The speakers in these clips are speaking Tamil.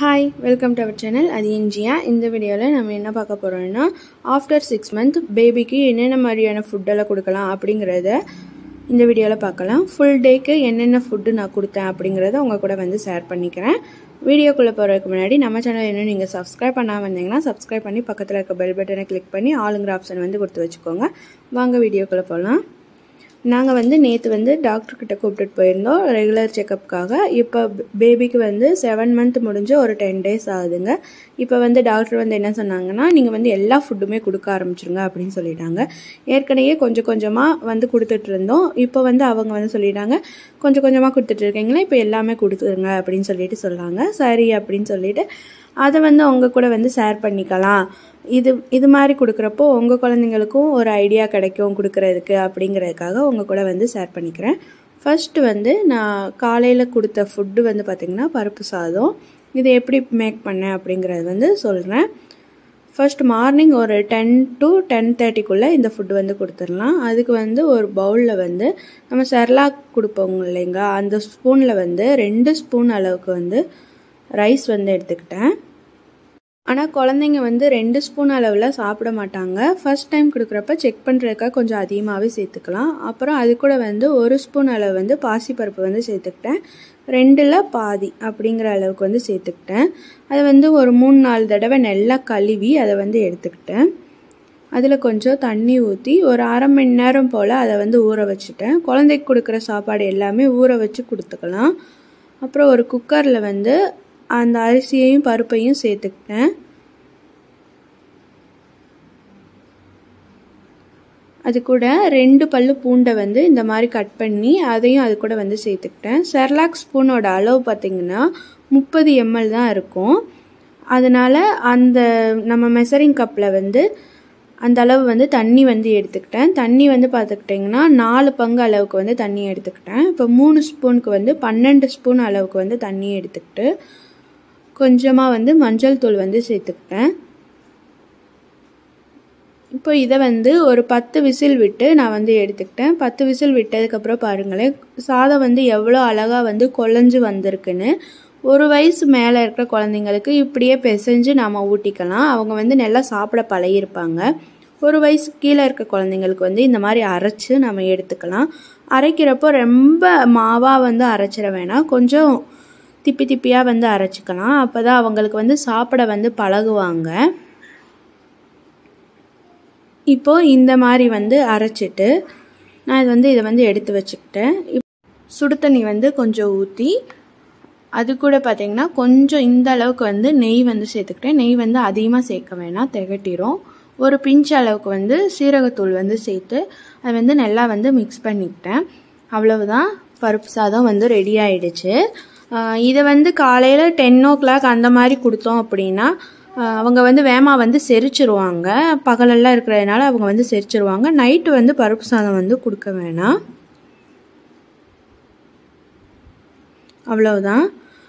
hi welcome to our channel அது இன்ஜியா இந்த வீடியோவில் நம்ம என்ன பார்க்க போகிறோம்னா ஆஃப்டர் சிக்ஸ் மந்த் பேபிக்கு என்னென்ன மாதிரியான ஃபுட்டெல்லாம் கொடுக்கலாம் அப்படிங்கிறத இந்த வீடியோவில் பார்க்கலாம் ஃபுல் டேக்கு என்னென்ன ஃபுட்டு நான் கொடுத்தேன் அப்படிங்கிறத உங்கள் கூட வந்து ஷேர் பண்ணிக்கிறேன் வீடியோக்குள்ளே போகிறதுக்கு முன்னாடி நம்ம சேனல் இன்னும் நீங்கள் சப்ஸ்கிரைப் பண்ணாமல் வந்தீங்கன்னா சப்ஸ்கிரைப் பண்ணி பக்கத்தில் இருக்க பெல் பட்டனை கிளிக் பண்ணி ஆளுங்கிற ஆப்ஷன் வந்து கொடுத்து வச்சுக்கோங்க வாங்க வீடியோக்குள்ளே போகலாம் நாங்கள் வந்து நேற்று வந்து டாக்டர்கிட்ட கூப்பிட்டுட்டு போயிருந்தோம் ரெகுலர் செக்கப்புக்காக இப்போ பேபிக்கு வந்து செவன் மந்த் முடிஞ்சு ஒரு டென் டேஸ் ஆகுதுங்க இப்போ வந்து டாக்டர் வந்து என்ன சொன்னாங்கன்னா நீங்கள் வந்து எல்லா ஃபுட்டுமே கொடுக்க ஆரம்பிச்சிருங்க அப்படின்னு சொல்லிட்டாங்க ஏற்கனவே கொஞ்சம் கொஞ்சமாக வந்து கொடுத்துட்டு இருந்தோம் இப்போ வந்து அவங்க வந்து சொல்லிட்டாங்க கொஞ்சம் கொஞ்சமாக கொடுத்துட்டு இருக்கீங்களா இப்போ எல்லாமே கொடுத்துருங்க அப்படின்னு சொல்லிட்டு சொன்னாங்க சரி அப்படின்னு சொல்லிட்டு அதை வந்து உங்கள் கூட வந்து ஷேர் பண்ணிக்கலாம் இது இது மாதிரி கொடுக்குறப்போ உங்கள் குழந்தைங்களுக்கும் ஒரு ஐடியா கிடைக்கும் கொடுக்குறதுக்கு அப்படிங்கிறதுக்காக உங்கள் கூட வந்து ஷேர் பண்ணிக்கிறேன் ஃபஸ்ட்டு வந்து நான் காலையில் கொடுத்த ஃபுட்டு வந்து பார்த்திங்கன்னா பருப்பு சாதம் இது எப்படி மேக் பண்ணேன் அப்படிங்கிறது வந்து சொல்கிறேன் ஃபர்ஸ்ட் மார்னிங் ஒரு டென் டு டென் தேர்ட்டிக்குள்ளே இந்த ஃபுட்டு வந்து கொடுத்துடலாம் அதுக்கு வந்து ஒரு பவுலில் வந்து நம்ம செர்லாக் கொடுப்போம் இல்லைங்க அந்த ஸ்பூனில் வந்து ரெண்டு ஸ்பூன் அளவுக்கு வந்து ரைஸ் வந்து எடுத்துக்கிட்டேன் ஆனால் குழந்தைங்க வந்து ரெண்டு ஸ்பூன் அளவில் சாப்பிட மாட்டாங்க ஃபர்ஸ்ட் டைம் கொடுக்குறப்ப செக் பண்ணுறதுக்காக கொஞ்சம் அதிகமாகவே சேர்த்துக்கலாம் அப்புறம் அது கூட வந்து ஒரு ஸ்பூன் அளவு வந்து பாசிப்பருப்பு வந்து சேர்த்துக்கிட்டேன் ரெண்டில் பாதி அப்படிங்கிற அளவுக்கு வந்து சேர்த்துக்கிட்டேன் அதை வந்து ஒரு மூணு நாலு தடவை நல்லா கழுவி அதை வந்து எடுத்துக்கிட்டேன் அதில் கொஞ்சம் தண்ணி ஊற்றி ஒரு அரை மணி நேரம் போல் அதை வந்து ஊற வச்சுட்டேன் குழந்தைக்கு கொடுக்குற சாப்பாடு எல்லாமே ஊற வச்சு கொடுத்துக்கலாம் அப்புறம் ஒரு குக்கரில் வந்து அந்த அரிசியையும் பருப்பையும் சேர்த்துக்கிட்டேன் அது கூட ரெண்டு பல்லு பூண்டை வந்து இந்த மாதிரி கட் பண்ணி அதையும் அது கூட வந்து சேர்த்துக்கிட்டேன் செர்லாக் ஸ்பூனோட அளவு பார்த்திங்கன்னா முப்பது எம்எல் தான் இருக்கும் அதனால் அந்த நம்ம மெசரிங் கப்பில் வந்து அந்த அளவு வந்து தண்ணி வந்து எடுத்துக்கிட்டேன் தண்ணி வந்து பார்த்துக்கிட்டிங்கன்னா நாலு பங்கு அளவுக்கு வந்து தண்ணி எடுத்துக்கிட்டேன் இப்போ மூணு ஸ்பூனுக்கு வந்து பன்னெண்டு ஸ்பூன் அளவுக்கு வந்து தண்ணி எடுத்துக்கிட்டு கொஞ்சமாக வந்து மஞ்சள் தூள் வந்து சேர்த்துக்கிட்டேன் இப்போ இதை வந்து ஒரு பத்து விசில் விட்டு நான் வந்து எடுத்துக்கிட்டேன் பத்து விசில் விட்டதுக்கப்புறம் பாருங்களேன் சாதம் வந்து எவ்வளோ அழகாக வந்து கொலைஞ்சு வந்திருக்குன்னு ஒரு வயசு மேலே இருக்கிற குழந்தைங்களுக்கு இப்படியே பிசைஞ்சு நாம் ஊட்டிக்கலாம் அவங்க வந்து நல்லா சாப்பிட பழகிருப்பாங்க ஒரு வயசு கீழே இருக்க குழந்தைங்களுக்கு வந்து இந்த மாதிரி அரைச்சி நம்ம எடுத்துக்கலாம் அரைக்கிறப்போ ரொம்ப மாவாக வந்து அரைச்சிட வேணாம் கொஞ்சம் திப்பி திப்பியாக வந்து அரைச்சிக்கலாம் அப்போ தான் அவங்களுக்கு வந்து சாப்பிட வந்து பழகுவாங்க இப்போது இந்த மாதிரி வந்து அரைச்சிட்டு நான் இது வந்து இதை வந்து எடுத்து வச்சுக்கிட்டேன் சுடு தண்ணி வந்து கொஞ்சம் ஊற்றி அது கூட பார்த்திங்கன்னா கொஞ்சம் இந்த அளவுக்கு வந்து நெய் வந்து சேர்த்துக்கிட்டேன் நெய் வந்து அதிகமாக சேர்க்க வேணாம் திகட்டிரும் ஒரு பிஞ்ச் அளவுக்கு வந்து சீரகத்தூள் வந்து சேர்த்து அதை வந்து நல்லா வந்து மிக்ஸ் பண்ணிக்கிட்டேன் அவ்வளவுதான் பருப்பு சாதம் வந்து ரெடி ஆயிடுச்சு இதை வந்து காலையில் டென் ஓ கிளாக் அந்த மாதிரி கொடுத்தோம் அப்படின்னா அவங்க வந்து வேமா வந்து செரிச்சிருவாங்க பகலெல்லாம் இருக்கிறதுனால அவங்க வந்து செரிச்சிருவாங்க நைட்டு வந்து பருப்பு சாதம் வந்து கொடுக்க வேணாம் அவ்வளவுதான்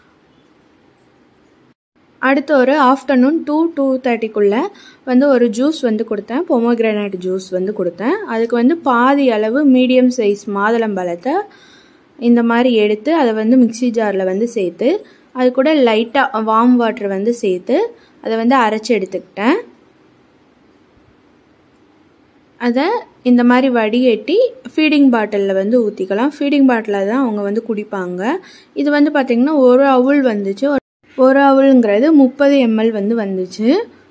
அடுத்து ஒரு ஆஃப்டர்நூன் டூ டூ தேர்ட்டிக்குள்ளே வந்து ஒரு ஜூஸ் வந்து கொடுத்தேன் பொமோகிரானட் ஜூஸ் வந்து கொடுத்தேன் அதுக்கு வந்து பாதி அளவு மீடியம் சைஸ் மாதுளம்பழத்தை இந்த மாதிரி எடுத்து அதை வந்து மிக்சி ஜாரில் வந்து சேர்த்து அது கூட லைட்டாக வார்ம் வாட்டர் வந்து சேர்த்து அதை வந்து அரைச்சி எடுத்துக்கிட்டேன் அதை இந்த மாதிரி வடிகட்டி ஃபீடிங் பாட்டிலில் வந்து ஊற்றிக்கலாம் ஃபீடிங் பாட்டிலில் தான் அவங்க வந்து குடிப்பாங்க இது வந்து பார்த்திங்கன்னா ஒரு அவுள் வந்துச்சு ஒரு அவுளுங்கிறது முப்பது எம்எல் வந்து வந்துச்சு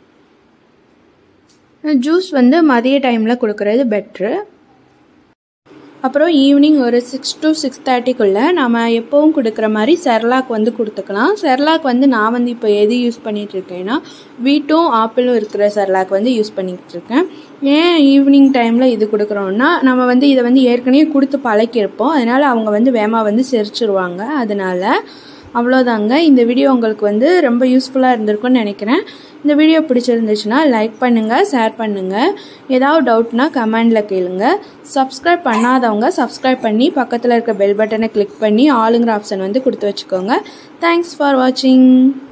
ஜூஸ் வந்து மதிய டைமில் கொடுக்குறது பெட்ரு அப்புறம் ஈவினிங் ஒரு சிக்ஸ் டு சிக்ஸ் தேர்ட்டிக்குள்ளே நம்ம எப்போவும் கொடுக்குற மாதிரி செர்லாக் வந்து கொடுத்துக்கலாம் செர்லாக் வந்து நான் வந்து இப்போ எது யூஸ் பண்ணிகிட்டு இருக்கேன்னா வீட்டும் ஆப்பிளும் இருக்கிற செர்லாக் வந்து யூஸ் பண்ணிக்கிட்டு இருக்கேன் ஏன் ஈவினிங் டைமில் இது கொடுக்குறோன்னா நம்ம வந்து இதை வந்து ஏற்கனவே கொடுத்து பழக்கியிருப்போம் அதனால் அவங்க வந்து வேமா வந்து செரிச்சிருவாங்க அதனால் அவ்வளோதாங்க இந்த வீடியோ உங்களுக்கு வந்து ரொம்ப யூஸ்ஃபுல்லாக இருந்திருக்கும்னு நினைக்கிறேன் இந்த வீடியோ பிடிச்சிருந்துச்சுன்னா லைக் பண்ணுங்கள் ஷேர் பண்ணுங்கள் ஏதாவது டவுட்னா கமெண்டில் கேளுங்க சப்ஸ்கிரைப் பண்ணாதவங்க சப்ஸ்கிரைப் பண்ணி பக்கத்தில் இருக்க பெல் பட்டனை கிளிக் பண்ணி ஆளுங்கிற ஆப்ஷன் வந்து கொடுத்து வச்சுக்கோங்க தேங்க்ஸ் ஃபார் வாட்சிங்